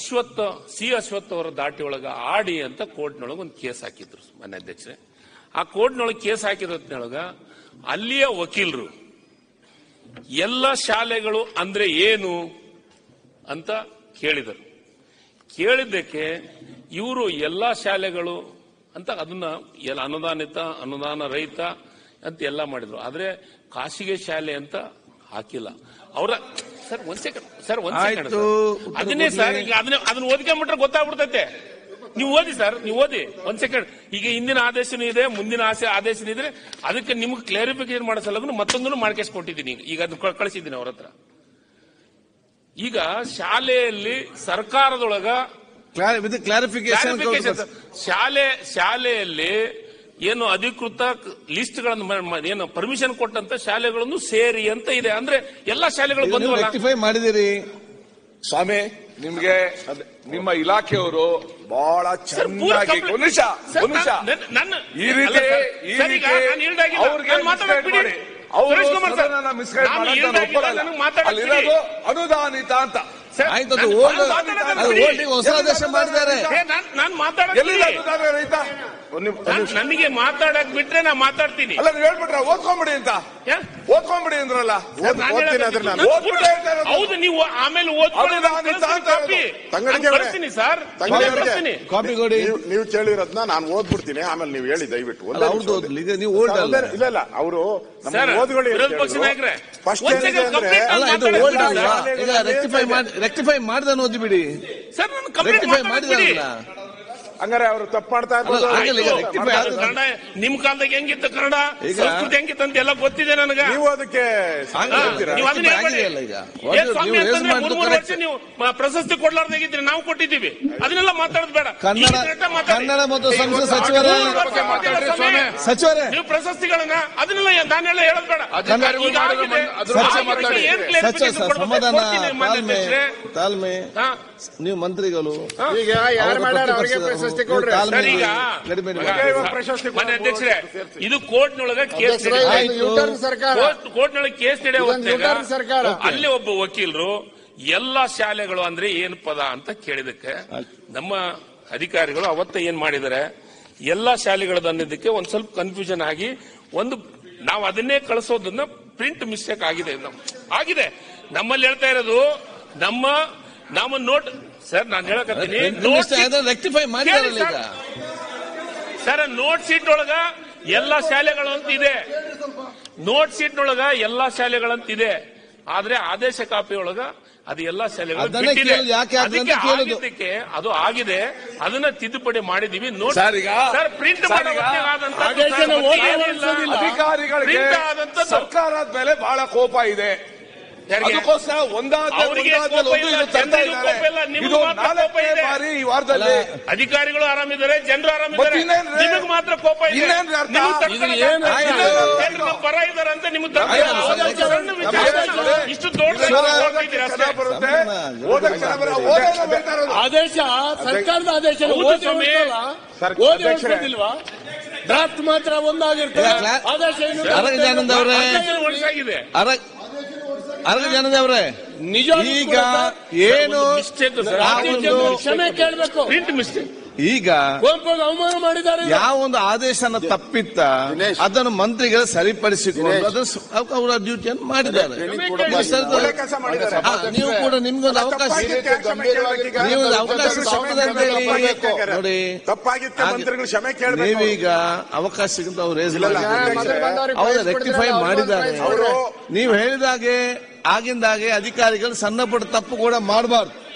ಅಶ್ವತ್ಥ C ಅಶ್ವತ್ಥ ಅವರ ದಾಟಿ ಒಳಗ ಆಡಿ ಅಂತ ಕೋರ್ಟ್ನೊಳಗೆ ಒಂದು ಕೇಸ್ ಹಾಕಿದ್ರು ಮಾನ್ಯ ಅಧ್ಯಕ್ಷರೇ ಆ ಕೋರ್ಟ್ನೊಳಗೆ ಕೇಸ್ ಹಾಕಿರೋದ್ನೊಳಗ ಅಲ್ಲಿಯ ವಕೀಲರು ಎಲ್ಲ ಶಾಲೆಗಳು ಅಂದ್ರೆ ಏನು ಅಂತ ಕೇಳಿದರು ಕೇಳಿದ್ದಕ್ಕೆ ಇವರು ಎಲ್ಲ ಶಾಲೆಗಳು ಅಂತ ಅದನ್ನ ಎಲ್ಲ ಅನುದಾನಿತ ಅನುದಾನ ರಹಿತ ಅಂತ ಎಲ್ಲ ಮಾಡಿದ್ರು ಆದ್ರೆ ಖಾಸಗಿ ಶಾಲೆ ಅಂತ ಹಾಕಿಲ್ಲ ಅವರ ಸರ್ ಒಂದ್ ಸೆಕೆಂಡ್ ಸರ್ ಒಂದ್ ಸೆಕೆಂಡ್ ಆಯ್ತು, ಉತ್ತರ ಅದನ್ನೇ ಸರ್ ಕೊಡ್ಲಿ. ಈಗ ಅದನ್ನ ಅದನ್ನ ಓದ್ಕೊಂಡ್ಬಿಟ್ರೆ ಗೊತ್ತಾಗ್ಬಿಡ್ತೈತೆ ನೀವು ಓದಿ ಸರ್ ನೀವು ಓದಿ ಒಂದ್ ಸೆಕೆಂಡ್ ಈಗ ಹಿಂದಿನ ಆದೇಶನೂ ಇದೆ ಮುಂದಿನ ಆಸೆ ಆದೇಶನೂ ಇದೆ ಅದಕ್ಕೆ ನಿಮ್ಗೆ ಕ್ಲಾರಿಫಿಕೇಶನ್ ಮಾಡೋ ಸಲುವಾಗಿ ಮತ್ತೊಂದನ್ನು ಮಾಡ್ಕೇಸ್ ಕೊಟ್ಟಿದ್ದೀನಿ ಈಗ. ಈಗ ಅದನ್ನ ಕಳಿಸಿದ್ದೀನಿ ಅವ್ರ ಹತ್ರ ಈಗ ಶಾಲೆಯಲ್ಲಿ ಸರ್ಕಾರದೊಳಗ ವಿತ್ ಕ್ಲಾರಿಫಿಕೇಶನ್ clarification ಸರ್. ಶಾಲೆ ಶಾಲೆಯಲ್ಲಿ ಏನು ಅಧಿಕೃತ ಲಿಸ್ಟ್ಗಳನ್ನು ಮ- ಮ- ಏನು ಪರ್ಮಿಷನ್ ಕೊಟ್ಟಂತ ಶಾಲೆಗಳನ್ನು ಸೇರಿ ಅಂತ ಇದೆ ಅಂದ್ರೆ ಎಲ್ಲಾ ಶಾಲೆಗಳು ಬಂದವಲ್ಲ ರೆಕ್ಟಿಫೈ ಮಾಡಿದಿರಿ ಸ್ವಾಮಿ ನಿಮ್ಗೆ ಅದ್- ನಿಮ್ಮ ಇಲಾಖೆಯವರು ಬಹಳ ಸರ್, ಪೂರ ಚೆನ್ನಾಗಿ complete- ಒಂದು ನಿಮಿಷ ಸರ್, ಒಂದು ನಿಮಿಷ ನನ್ನ- ನನ್ನ- ಈ ರೀತಿ ಅಲ್ಲ ಸರ್, ಈ ಸರ್, ಈಗ ರೀತಿ ನಾನು ಹೇಳ್ದಾಗಿಲ್ಲ. ಅವ್ರಿಗೆ ನಾನು ಮಾತಾಡೋದು misguide ಬಿಡಿ. ಮಾಡಿ. ಅವರು ಸುರೇಶ್ ಕುಮಾರ್ ಸರ್, ಸದನನ misguide ನಾನು ಮಾಡಕ್ಕೆ ನಾನು ಹೇಳ್ದಾಗಿಲ್ಲ, ಒಪ್ಪಲ್ಲ. ನನಗೆ ಮಾತಾಡೋದು ಅಲ್ಲಿರೋದು ಅನುದಾನಿತ ಅಂತ ಸರ್, ಆಯ್ತು ಅದು ನಾನು- ಓಲ್ಡ್ ನಾನು ಮಾತಾಡೋದು ಅದು ಬಿಡಿ. ಓಲ್ಡ್ ಈಗ ಹೊಸ ಆದೇಶ ಮಾಡಿದ್ದಾರೆ ಏ, ನಾನ್- ನಾನ್ ಮಾತಾಡೋದು ಎಲ್ಲಿದೆ ಬಿಡಿ. ಅನುದಾನ ರಹಿತ ಒಂದ್ ನಿಮ್- ಒಂದ್ ನಾನ್- ನಿಮಿಷ. ನನಗೆ ಮಾತಾಡಕ್ ಬಿಟ್ರೆ ನಾ ಮಾತಾಡ್ತೀನಿ ಅಲ್ಲ ನೀವು ಹೇಳ್ಬಿಟ್ರ ಓದ್ಕೊಂಬಿಡಿ ಅಂತ ಯಾ? ಓದ್ಕೊಂಬಿಡಿ ಅಂದ್ರಲ್ಲ ಸರ್, ನಾನ್ ಓದ್ತೀನಿ ಹೇಳೋದು ಅದ್ರ ನಾನು ನಾನು ಓದ್ಬಿಟ್ಟೆ ಹೇಳ್ತಾ ಇರೋದು. ಹೌದು ನೀವು ಆಮೇಲೆ ಓದ್ಕೊಳ್ಳಿ ಹೌದು, ನಾನು ನಾನು ಕಳ್ಸ್ತೀನಿ ಅಂತ ಕಾಪಿ. ತಂಗಡಿಕೆ ನಾನು ಅವರೇ. ಕಳ್ಸ್ತೀನಿ ಸರ್ ತಂಗಡಿಕೆ ಅವರೇ. ಕಳ್ಸ್ತೀನಿ. ಕಾಪಿ ಕೊಡಿ ನೀವು ನೀವು ಕೇಳಿರೋದ್ನ ನಾನು ಓದ್ಬಿಡ್ತೀನಿ ಆಮೇಲೆ ನೀವು ಹೇಳಿ ದಯವಿಟ್ಟು ಒಂದೇ ಅಲ್ಲ, ನಿಮಿಷ ಹೌದು, ಒಂದೇ- ಈಗ ನೀವು old ಅಲ್ಲ. ಇಲ್ಲ ಇಲ್ಲ ಅವರು ಸರ್ ಓದ್ಕೊಳ್ಳಿ ಅಂತ ವಿರೋಧ ಪಕ್ಷ ಹೇಳಿದ್ರು. ನಾಯಕರೇ First ಒಂದ್ ಏನಿದೆ second ಅಂದ್ರೆ complete ಅಲ್ಲ ಇದು ಮಾತಾಡೋದು ಓಲ್ಡ್ ಬಿಡಿ ಅಲ್ವಾ ಸರ್. ಈಗ ರೆಕ್ಟಿಫೈ ಮಾಡಿ ರೆಕ್ಟಿಫೈ ಮಾಡ್ದ ಓದಿಬಿಡಿ ಸರ್ ನಾನು ಕಂಪ್ಲೇಂಟ್ ರೆಕ್ಟಿಫೈ ಮಾತಾಡೋದು ಬಿಡಿ. ಮಾಡಿದಾರಲ್ಲ ಹಂಗಾರೆ ಅವರು ತಪ್ಪು ಮಾಡ್ತಾ ಇರ್ಬೋದು ಅಲ್ಲ, ಆಗಲ್ಲ, ಈಗ ಆಯ್ತು. rectify ಆದ್ರೆ- ಕನ್ನಡ ನಿಮ್ ಕಾಲದಾಗ ಹೆಂಗಿತ್ತು ಕನ್ನಡ ಈಗ- ಸಂಸ್ಕೃತಿ ಹೆಂಗಿತ್ತು ಅಂತ ಎಲ್ಲ ಗೊತ್ತಿದೆ ನನಗ ನೀವು ಅದಕ್ಕೆ ಹಂಗೆ ಹಾ, ಹೇಳ್ತೀರಾ? ನೀವು ಅದನ್ನ ಹೇಳ್ಬೇಡಿ. ಆಗಿದೆಯಲ್ಲ ಈಗ. ಏ, ಒಂದು ಸ್ವಾಮಿ ನೀವು raise ಅಂತಂದ್ರೆ ಮಾಡಿದ್ದು ಮೂರ್ ಮೂರು correct. ವರ್ಷ ನೀವು ಮ- ಪ್ರಶಸ್ತಿ ಕೊಡ್ಲಾರ್ದಾಗಿದ್ರೆ ನಾವು ಕೊಟ್ಟಿದ್ದೀವಿ ಅದನ್ನೆಲ್ಲ ಮಾತಾಡೋದು ಬೇಡ ಕನ್ನಡ ಈಗ correct ಆಗಿ ಮಾತಾಡಿ. ಕನ್ನಡ ಮತ್ತು ಸಂಸ್ಕೃತಿ ಸಚಿವರೇ ಮೂರು ವರ್ಷ ಮಾತಾಡಿ ಸ್ವಾಮಿ. ಸಚಿವರೇ ನೀವು ಪ್ರಶಸ್ತಿಗಳನ್ನ ಅದನ್ನೆಲ್ಲ ನಾನೆಲ್ಲ ಹೇಳೋದು ಬೇಡ ಅಧಿಕಾರಿಗಳು ಈಗ ಮಾಡಿರೋ ಆಗಿದೆ. ಮನ್- ಅದ್ರ ಬಗ್ಗೆ ಆಗಿದೆ. ಮಾತಾಡಿ. ಏನ್ ಸಚಿವ clarification ಸರ್ ಕೊಡ್ಬೇಕು? ಸಮಾಧಾನ ಕೊಡ್ತೀನಿ ಮಾನ್ಯ ತಾಳ್ಮೆ ಅಧ್ಯಕ್ಷರೇ. ತಾಳ್ಮೆ ಹಾ. ನೀವು ಮಂತ್ರಿಗಳು ಈಗ ಯಾರು ಮಾಡ್ಯಾರ ಅವ್ರಿಗೆ ಪ್ರಶಸ್ತಿ ಕೊಡ್ರಿ ತಾಳ್ಮೆ ಸರ್ ಈಗ ಕಡಿಮೆ ಮಾಡಿ. ಈಗ ಇವಾಗ ಪ್ರಶಸ್ತಿ ಮಾನ್ಯ ಅಧ್ಯಕ್ಷರೇ ಇದು ಕೋರ್ಟ್ನೊಳಗ ಕೇಸ್ ಅಧ್ಯಕ್ಷರೇ, ನಡೀತಾ ಆಯ್ತು. ಇದೆ. ಯೂಟರ್ನ್ ಸರ್ಕಾರ ಕೋರ್ಟ್ ಕೋರ್ಟ್ನೊಳಗೆ ಕೇಸ್ ನಡೆಯೋ ಇದೊಂದು ಯೂಟರ್ನ್ ಸರ್ಕಾರ. ಅಲ್ಲಿ ಒಬ್ಬ ವಕೀಲರು ಎಲ್ಲಾ ಶಾಲೆಗಳು ಅಂದ್ರೆ ಏನ್ ಪದ ಅಂತ ಕೇಳಿದಕ್ಕೆ ನಮ್ಮ ಅಧಿಕಾರಿಗಳು ಅವತ್ತ ಏನ್ ಮಾಡಿದ್ದಾರೆ ಎಲ್ಲಾ ಶಾಲೆಗಳದ್ದು ಅನ್ನೋದಕ್ಕೆ ಒಂದ್ ಸ್ವಲ್ಪ ಕನ್ಫ್ಯೂಷನ್ ಆಗಿ ಒಂದು ನಾವು ಅದನ್ನೇ ಕಳಿಸೋದನ್ನ ಪ್ರಿಂಟ್ ಮಿಸ್ಟೇಕ್ ಆಗಿದೆ ನಮ್- ಆಗಿದೆ ನಮ್ಮಲ್ಲಿ ಹೇಳ್ತಾ ಇರೋದು ನಮ್ಮ ನಮ್ಮ ನೋಟ್ ಸರ್ ನಾನು ಹೇಳಕತ್ತೀನಿ ನೋಟ್ ರೆಕ್ಟಿಫೈ ಮಾಡಿದಾರಲ್ಲ ಈಗ ಸರ್ ನೋಟ್ ಶೀಟ್ ಒಳಗ ಎಲ್ಲಾ ಶಾಲೆಗಳು ಅಂತ ಇದೆ ನೋಟ್ ಶೀಟ್ ಒಳಗ ಎಲ್ಲಾ ಶಾಲೆಗಳಂತ ಇದೆ ಆದ್ರೆ ಆದೇಶ ಕಾಪಿ ಒಳಗ ಅದು ಎಲ್ಲಾ ಶಾಲೆಗಳು ಅದನ್ನೇ ಬಿಟ್ಟಿದೆ. ಕೇಳೋದು, ಯಾಕೆ ಹಾಗೆ ಅಂತ ಅದಕ್ಕೆ ಕೇಳೋದು. ಆಗಿದ್ದಕ್ಕೆ ಅದು ಆಗಿದೆ ಅದನ್ನ ತಿದ್ದುಪಡಿ ಮಾಡಿದೀವಿ ನೋಟ್ ಸರ್, ಈಗ- ಸರ್ ಪ್ರಿಂಟ್ ಸರ್, ಈಗ ಆದೇಶನ ಓದಿ ಹೊರಡಿಸೋದಿಲ್ಲ. ಅಧಿಕಾರಿಗಳಿಗೆ ಪ್ರಿಂಟ್ ಆದಂತದ್ದು ಸರ್ಕಾರದ ಮೇಲೆ ಬಹಳ ಕೋಪ ಇದೆ ಯಾರಿಗೆ? ಅದಕ್ಕೋಸ್ಕರ ಒಂದಾದ್ಮೇಲೆ ಅವ್ರಿಗೆ ಒಂದಾದ್ಮೇಲೆ ಕೋಪ ಒಂದು ಇಲ್ಲ, ಇದು ತರ್ತಾ ಜನರಿಗೂ ಇದ್ದಾರೆ. ಕೋಪ ಇಲ್ಲ, ನಿಮ್ಗೂ ಇದು ಮಾತ್ರ ಕೋಪ ನಾಲ್ಕನೇ ಇದೆ. ಬಾರಿ ಈ ವಾರದಲ್ಲಿ ಅಧಿಕಾರಿಗಳು ಆರಾಮಿದ್ದಾರೆ ಜನರು ಆರಾಮಿದ್ದಾರೆ ಮತ್ತೆ ಇನ್ನೇನ್ರಿ? ನಿಮಗೆ ಮಾತ್ರ ಕೋಪ ಇದೆ ಇನ್ನೇನ್ರಿ ಅರ್ಥ? ನಿಮಗೆ ತಡ್ಕೊಳಕ್ಕೆ ಇದು ಏನು? ಆಗ್ತಾ ಇಲ್ಲ. ಆಯ್ತು. ಜನರು ನಮ್ಮ ಪರ ಇದ್ದಾರೆ ಅಂತ ನಿಮ್ಗೆ ತಡ್ಕೊಳಕ್ಕೆ ಆಯ್ತು, ಆಗ್ತಾ ಇಲ್ಲ. ಆಯ್ತು. ಸಣ್ಣ ವಿಚಾರ. ಇಷ್ಟು ದೊಡ್ಡ ಓದಕ್ಕೆ ಹೋಗ್ತಿದ್ದೀರಾ ಅಷ್ಟೇ. ಚೆನ್ನಾಗ್ ಬರುತ್ತೆ ಸಮಾಧಾನ. ಓದಕ್ಕೆ ಚೆನ್ನಾಗ್ ಬರುತ್ತೆ. ಓದೋದು ಹೇಳ್ತಾ ಇರೋದು. ಆದೇಶ ಸರ್ಕಾರದ ಆದೇಶ ಹೌದು ಓದಿ ಸ್ವಾಮಿ. ಹೊರಡ್ತಲ್ಲ? ಓದಿ ಹೊರಡ್ಸೋದಿಲ್ವಾ ಡ್ರಾಫ್ಟ್ ಮಾತ್ರ ಒಂದಾಗಿರ್ತದೆ ಇಲ್ಲ, ಕ್ಲಾ- ಆದೇಶ ಇನ್ನೊಂದು ಅರಗ ಜಾನಂದ್ ಅವರೇ ಹದಿನೈದು ವರ್ಷ ಆಗಿದೆ ಅರ ಅರಗ ಜನದ ಅವರೇ ನಿಜ ಈಗ ಏನು ಮಿಸ್ಟೇಕ್ ಸರ್ ಆ ಅದು ಒಂದು- ಕ್ಷಮೆ ಕೇಳಬೇಕು ಪ್ರಿಂಟ್ ಮಿಸ್ಟೇಕ್ ಈಗ ಕುವೆಂಪುಗೆ ಅವಮಾನ ಮಾಡಿದ್ದಾರೆ ಇವ್ರು. ಯಾವ ಒಂದು ಆದೇಶನ ತಪ್ಪಿತ್ತ ಅದನ್ನು ಮಂತ್ರಿಗಳು ಸರಿಪಡಿಸಿಕೊಂಡು ಅದನ್ನು ಸ- ಅವ್- ಅವರ ಡ್ಯೂಟಿಯನ್ನು ಮಾಡಿದ್ದಾರೆ ನೀವು ಸರಿದ- ಒಳ್ಳೆ ಕೆಲಸ ಮಾಡಿದ್ದಾರೆ ಹಾ, ನೀವು ಕೂಡ ನಿಮ್ಗೊಂದು ಅವಕಾಶ ತಪ್ಪಾಗಿದ್ದಕ್ಕೆ ಕ್ಷಮೆ ಕೇಳ್ಬೇಕು ಈಗ. ನೀವು ಒಂದು ಅವಕಾಶ ಮಂತ್ರಿಗಳು ಕ್ಷಮೆ ಸಿಗ್ತದೆ ಅಂತ ಹೇಳಿ ಕೇಳ್ಬೇಕು. ನೋಡಿ ತಪ್ಪಾಗಿತ್ತೆ ಹಾಗೆ- ಮಂತ್ರಿಗಳು ಕ್ಷಮೆ ಕೇಳಬೇಕು ನೀವೀಗ ಅವಕಾಶ ಸಿಗುತ್ತೆ ಅವ್ರು ರೇಸ್ ಇಲ್ಲ, ಇಲ್ಲ. ಮೊದಲು ಬಂದವರಿಗೆ ಅವರು ಪ್ರೈಸ್ ರೆಕ್ಟಿಫೈ ಕೊಡ್ತಾರೆ, ಅವ್ರಿಗೆ ಮಾಡಿದ್ದಾರೆ ಪ್ರೈಸ್ ಕೊಡ್ತಾರೆ. ಅವರು ನೀವು ಹೇಳಿದಾಗೆ ಆಗಿಂದಾಗೆ ಅಧಿಕಾರಿಗಳು ಸಣ್ಣ ಪುಟ್ಟ ತಪ್ಪು ಕೂಡ ಮಾಡಬಾರ್ದು